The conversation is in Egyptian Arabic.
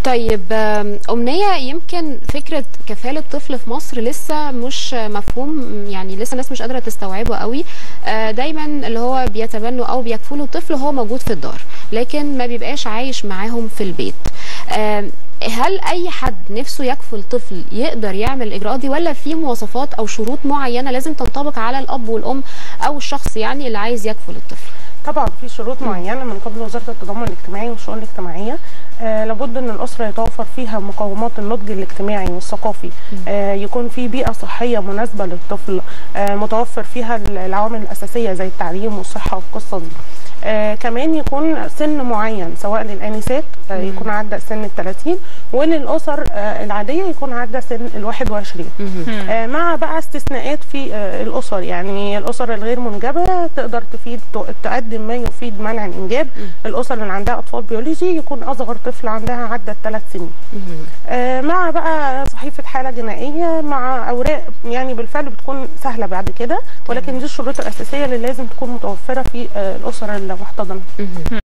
طيب آم، أمنية يمكن فكرة كفالة طفل في مصر لسه مش مفهوم يعني لسه الناس مش قادرة تستوعبه قوي آه، دايما اللي هو بيتبنوا أو بيكفلوا طفل هو موجود في الدار لكن ما بيبقاش عايش معاهم في البيت آم، هل أي حد نفسه يكفل طفل يقدر يعمل الإجراءات دي ولا في مواصفات أو شروط معينة لازم تنطبق على الأب والأم أو الشخص يعني اللي عايز يكفل الطفل؟ طبعا في شروط معينه من قبل وزاره التضامن الاجتماعي والشؤون الاجتماعيه آه لابد ان الاسره يتوفر فيها مقومات النضج الاجتماعي والثقافي آه يكون في بيئه صحيه مناسبه للطفل آه متوفر فيها العوامل الاساسيه زي التعليم والصحه والقصه دي آه كمان يكون سن معين سواء للانسات آه يكون عدى سن ال 30 وللاسر آه العاديه يكون عدى سن ال 21 آه مع بقى استثناءات في آه الاسر يعني الاسر الغير منجبه تقدر تفيد تقدم ما يفيد منع الانجاب الاسر اللي عندها اطفال بيولوجي يكون اصغر طفل عندها عدى الثلاث سنين آه مع بقى صحيفه حاله جنائيه مع اوراق يعني بالفعل بتكون سهله بعد كده ولكن دي الشروط الاساسيه اللي لازم تكون متوفره في آه الاسر المحتضنه